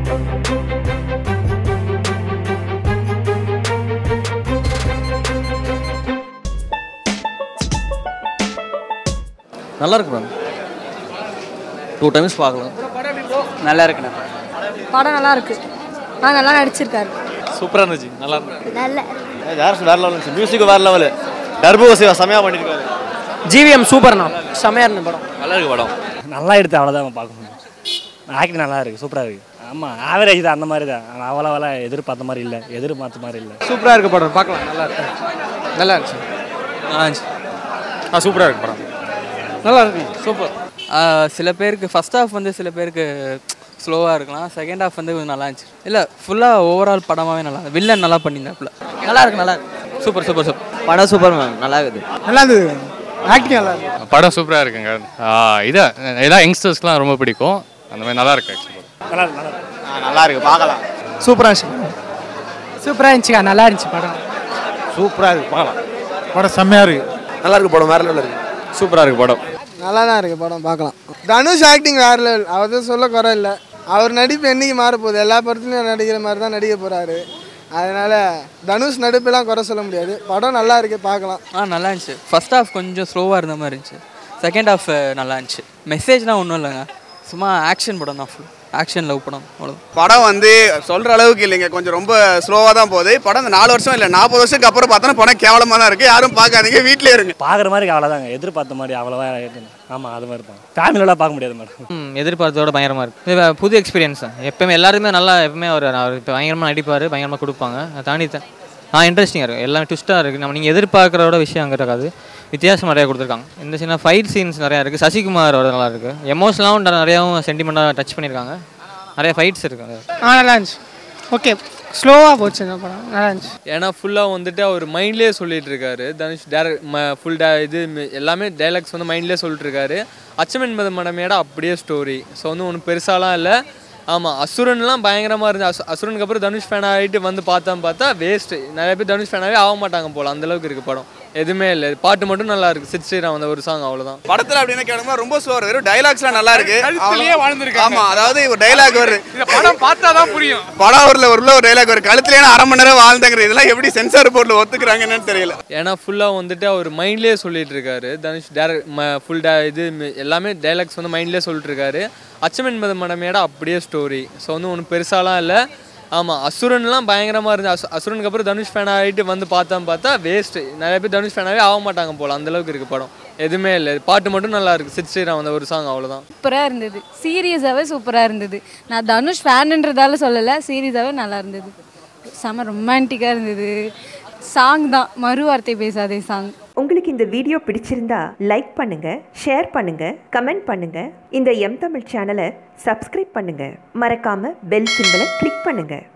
நல்லா இருக்கு ma'am two times பார்க்கலாம் நல்லா இருக்குண்ணா படம் நல்லா இருக்கு ஆ நல்லா நடிச்சிருக்காரு சூப்பராக இருந்துச்சு நல்லா இருந்துச்சு நல்ல ஜார்ஸ் வேற லெவல் இருந்துச்சு மியூசிக் வேற லெவல் டர்போ சிவா செமையாக பண்ணியிருக்காரு ஜிவிஎம் சூப்பர்ண்ணா செமையாக இருந்த படம் நல்லா இருக்கு படம் நல்லா எடுத்து அவ்வளோதான் பார்க்க முடியும் ஆக்டிங் நல்லா இருக்குது சூப்பராக இருக்குது ஆமாம் ஆவரேஜ் தான் அந்த மாதிரி தான் ஆனால் அவ்வளோ அவ்வளோ எதிர்பார்த்த மாதிரி இல்லை எதிர்பார்த்த மாதிரி இல்லை சூப்பராக இருக்கு படம் பார்க்கலாம் நல்லா இருக்கு நல்லா இருந்துச்சு நல்லா இருந்துச்சு ஆ சூப்பராக இருக்கு படம் நல்லா இருக்கு சூப்பர் சில பேருக்கு ஃபர்ஸ்ட் ஹாஃப் வந்து சில பேருக்கு ஸ்லோவாக இருக்கலாம் செகண்ட் ஹாஃப் வந்து கொஞ்சம் நல்லா இருந்துச்சு இல்லை ஃபுல்லாக ஓவரால் படமாகவே நல்லா வில்லன் நல்லா பண்ணியிருந்தாப்புல நல்லா இருக்கு நல்லா இருக்கு சூப்பர் சூப்பர் சூப்பர் படம் சூப்பர் மேம் நல்லா இருக்குது நல்லா இருந்தது ஆக்டிங் நல்லா இருக்கு படம் சூப்பராக இருக்குங்க இதை எல்லாம் யங்ஸ்டர்ஸ்க்குலாம் ரொம்ப பிடிக்கும் அந்த மாதிரி நல்லா இருக்கு actually. நல்லா இருக்கு நல்லா இருக்கு நல்லா இருக்கு பார்க்கலாம் சூப்பராக இருந்துச்சு சூப்பராக இருந்துச்சுக்கா நல்லா இருந்துச்சு படம் சூப்பராக இருக்கு பார்க்கலாம் படம் செம்மையாக இருக்கு நல்லா இருக்கு படம் வேற லெவலில் இருக்கு சூப்பராக இருக்கு படம் நல்லா தான் இருக்குது படம் பார்க்கலாம் தனுஷ் ஆக்டிங் வேறு லெவல் அவர் சொல்ல குறை இல்லை அவர் நடிப்பு என்னைக்கு மாறப்போகுது எல்லா படத்துலையும் நடிக்கிற மாதிரி தான் நடிக்க போகிறாரு அதனால் தனுஷ் நடிப்பெல்லாம் குறை சொல்ல முடியாது படம் நல்லா இருக்கு பார்க்கலாம் ஆ நல்லா இருந்துச்சு ஃபர்ஸ்ட் ஹாஃப் கொஞ்சம் ஸ்லோவாக இருந்த மாதிரி இருந்துச்சு செகண்ட் ஹாஃப் நல்லா இருந்துச்சு மெசேஜ்லாம் ஒன்றும் இல்லைங்க சும்மா ஆக்ஷன் படம் தான் ஃபுல் ஆக்ஷன் லவ் படம் அவ்வளோ படம் வந்து சொல்கிற அளவுக்கு இல்லைங்க கொஞ்சம் ரொம்ப ஸ்லோவாக தான் போகுது படம் இந்த நாலு வருஷம் இல்லை நாற்பது வருஷத்துக்கு அப்புறம் பார்த்தோன்னா படம் கேவலமாக தான் இருக்குது யாரும் பார்க்காதீங்க வீட்டிலே இருங்க பார்க்குற மாதிரி அவ்வளோதாங்க எதிர்பார்த்த மாதிரி அவ்வளோவா ஆமாம் அது மாதிரி தான் ஃபேமிலியோட பார்க்க முடியாது மேடம் ம் எதிர்பார்த்ததோட பயங்கரமாக இருக்குது இது புது எக்ஸ்பீரியன்ஸ் தான் எப்பவுமே எல்லாருமே நல்லா எப்பவுமே அவர் அவர் இப்போ பயங்கரமாக நடிப்பார் பயங்கரமாக கொடுப்பாங்க அதை தாண்டி தான் ஆ இன்ட்ரெஸ்டிங்காக இருக்குது எல்லாமே ட்விஸ்ட்டாக இருக்குது நம்ம நீங்கள் எதிர்பார்க்குறோட விஷயம் அங்கே இருக்காது வித்தியாசம் நிறையா கொடுத்துருக்காங்க இந்த சின்ன ஃபைட் சீன்ஸ் நிறையா இருக்குது சசிகுமார் அவர் நல்லா இருக்குது எமோஷனலாகவும் நிறையாவும் சென்டிமெண்ட்டாக டச் பண்ணியிருக்காங்க நிறைய ஃபைட்ஸ் இருக்குது ஆ நல்லா இருந்துச்சு ஓகே ஸ்லோவாக போச்சு இந்த படம் நல்லா இருந்துச்சு ஏன்னா ஃபுல்லாக வந்துட்டு அவர் மைண்ட்லேயே சொல்லிட்டு இருக்காரு தனுஷ் டேரக்ட் ஃபுல் டே இது ம- எல்லாமே டைலாக்ஸ் வந்து மைண்ட்லேயே சொல்லிட்டு இருக்காரு அச்சம் என்பது மனமேட அப்படியே ஸ்டோரி ஸோ வந்து ஒன்றும் பெருசாலாம் இல்லை ஆமாம் அசுரன்லாம் பயங்கரமாக இருந்து அசு அசுரனுக்கு அப்புறம் தனுஷ் ஃபேன் ஆகிட்டு வந்து பார்த்தா பார்த்தா வேஸ்ட்டு நிறைய பேர் தனுஷ் ஃபேனாகவே ஆக மாட்டாங்க போல் அந்தளவுக்கு இருக்குது படம் எதுவுமே இல்லை பாட்டு மட்டும் நல்லா இருக்குது சித் ஸ்ரீராம் அந்த ஒரு சாங் அவ்வளோதான் படத்தில் அப்படின்னு கேட்டோம்னா ரொம்ப ஸ்லோவாக இருக்குது வெறும் டைலாக்ஸ்லாம் நல்லா இருக்கு கழுத்துலயே வாழ்ந்திருக்காங்க. ஆமாம் அதாவது ஒரு டைலாக் வருது இந்த படம் பார்த்தா தான் புரியும் படம் ஒரு உள்ள ஒரு டைலாக் வரும் கழுத்துலேயே நான் அரை மணி நேரம் வாழ்ந்தங்கிற இதெல்லாம் எப்படி சென்சார் போர்டில் ஒத்துக்கிறாங்கன்னு தெரியல ஏன்னா ஃபுல்லாக வந்துட்டு அவர் மைண்ட்லேயே சொல்லிட்டு இருக்காரு தனுஷ் டேரக்ட் ஃபுல் டே இது ம- எல்லாமே டைலாக்ஸ் வந்து மைண்ட்லேயே சொல்லிட்டு இருக்காரு அச்சம் என்பது மனமேட அப்படியே ஸ்டோரி ஸோ வந்து ஒன்றும் பெருசாலாம் இல்லை ஆமாம் அசுரன்லாம் பயங்கரமாக இருந்து அசு அசுரனுக்கு அப்புறம் தனுஷ் ஃபேன் ஆகிட்டு வந்து பார்த்தா பார்த்தா வேஸ்ட்டு நிறைய பேர் தனுஷ் ஃபேனாகவே ஆக மாட்டாங்க போல் அந்தளவுக்கு இருக்குது படம் எதுவுமே இல்லை பாட்டு மட்டும் நல்லா இருக்குது சித் ஸ்ரீராம் அந்த ஒரு சாங் அவ்வளோதான் சூப்பராக இருந்தது சீரியஸாகவே சூப்பராக இருந்தது நான் தனுஷ் ஃபேனுன்றதால சொல்லலை சீரியஸாகவே நல்லா இருந்தது செம ரொமான்டிக்காக இருந்தது சாங் தான் மறு வார்த்தை பேசாதே சாங் உங்களுக்கு இந்த வீடியோ பிடிச்சிருந்தா லைக் பண்ணுங்க ஷேர் பண்ணுங்க கமெண்ட் பண்ணுங்க இந்த எம் தமிழ் சேனலை சப்ஸ்கிரைப் பண்ணுங்க மறக்காம பெல் சிம்பலை கிளிக் பண்ணுங்க